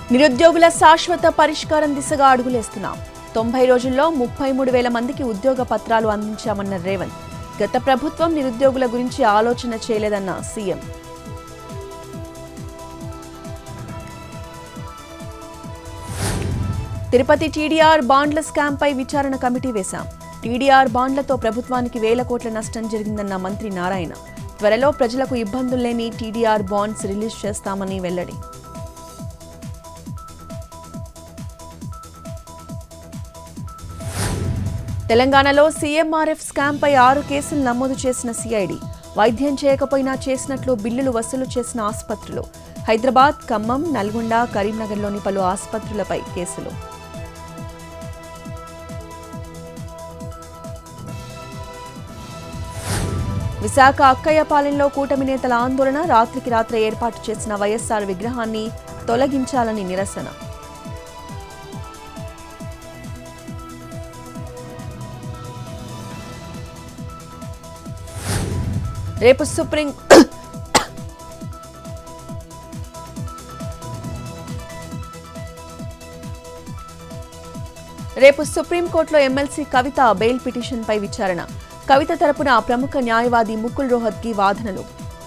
నిరుద్యోగుల శాశ్వత పరిష్కారం దిశగా అడుగులేస్తున్నాం తొంభై రోజుల్లో ముప్పై మూడు వేల మందికి ఉద్యోగ పత్రాలు అందించామన్న రేవంత్ గత ప్రభుత్వం నిరుద్యోగుల గురించి ఆలోచన చేయలేదన్న సీఎం తిరుపతి టీడీఆర్ బాండ్ల స్కామ్పై విచారణ కమిటీ వేశాం టీడీఆర్ బాండ్లతో ప్రభుత్వానికి వేల కోట్ల నష్టం జరిగిందన్న మంత్రి నారాయణ త్వరలో ప్రజలకు ఇబ్బందులు లేని టీడీఆర్ బాండ్స్ రిలీజ్ చేస్తామని వెల్లడి తెలంగాణలో సీఎంఆర్ఎఫ్ స్కామ్పై ఆరు కేసులు నమోదు చేసిన సిఐడి వైద్యం చేయకపోయినా చేసినట్లు బిల్లులు వసూలు చేసిన ఆసుపత్రులు హైదరాబాద్ ఖమ్మం నల్గొండ కరీంనగర్లోని పలు ఆసుపత్రులపై కేసులు విశాఖ అక్కయ్యపాలెంలో కూటమి నేతల ఆందోళన రాత్రికి రాత్రి ఏర్పాటు చేసిన వైఎస్సార్ విగ్రహాన్ని తొలగించాలని నిరసన రేపు సుప్రీం రేపు సుప్రీంకోర్టులో ఎమ్మెల్సీ కవిత బెయిల్ పిటిషన్పై విచారణ కవిత తరపున ప్రముఖ న్యాయవాది ముకుల్ రోహత్గి వాదనలు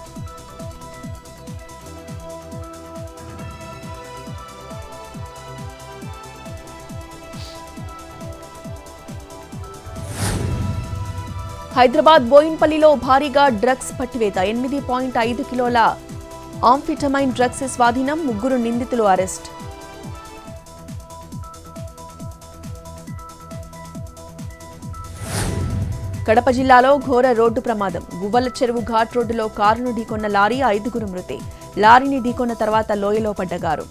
హైదరాబాద్ బోయిన్పల్లిలో భారీగా డ్రగ్స్ పట్టివేత ఎనిమిది పాయింట్ ఐదు కిలోల ఆంఫిటమైన్ డ్రగ్స్ స్వాధీనం ముగ్గురు నిందితులు అరెస్ట్ కడప జిల్లాలో ఘోర రోడ్డు ప్రమాదం గువ్వల చెరువు ఘాట్ రోడ్డులో కారును ఢీకొన్న లారీ ఐదుగురు మృతి లారీని ఢీకొన్న తర్వాత లోయలో పడ్డగారు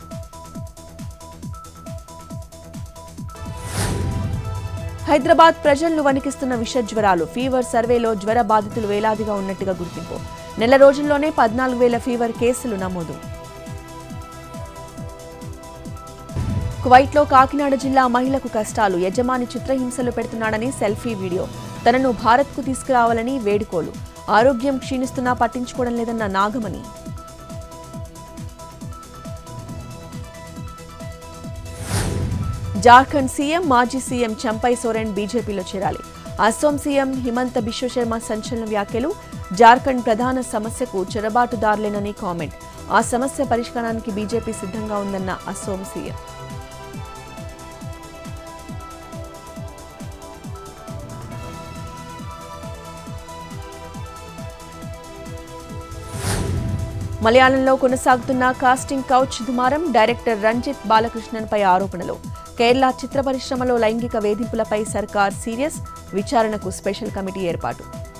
హైదరాబాద్ ప్రజలను వణికిస్తున్న విష జ్వరాలు ఫీవర్ సర్వేలో జ్వర బాధితులు వేలాదిగా ఉన్నట్టుగా గుర్తింపు నెల రోజుల్లోనే పద్నాలుగు వేల ఫీవర్ కేసులు నమోదు కువైట్లో కాకినాడ జిల్లా మహిళకు కష్టాలు యజమాని చిత్రహింసలు పెడుతున్నాడని సెల్ఫీ వీడియో తనను భారత్కు తీసుకురావాలని వేడుకోలు ఆరోగ్యం క్షీణిస్తున్నా పట్టించుకోవడం లేదన్న నాగమణి జార్ఖండ్ సీఎం మాజీ సీఎం చంపై సోరెన్ బీజేపీలో చేరాలి అస్సోం సీఎం హిమంత బిశ్వశర్మ సంచలన వ్యాఖ్యలు జార్ఖండ్ ప్రధాన సమస్యకు చొరబాటుదారులేనని కామెంట్ ఆ సమస్య పరిష్కారానికి బీజేపీ సిద్ధంగా ఉందన్న అస్సోం సీఎం మలయాళంలో కొనసాగుతున్న కాస్టింగ్ కౌచ్ దుమారం డైరెక్టర్ రంజిత్ బాలకృష్ణన్పై ఆరోపణలు కేరళ చిత్ర పరిశ్రమలో లైంగిక వేధింపులపై సర్కార్ సీరియస్ విచారణకు స్పెషల్ కమిటీ ఏర్పాటు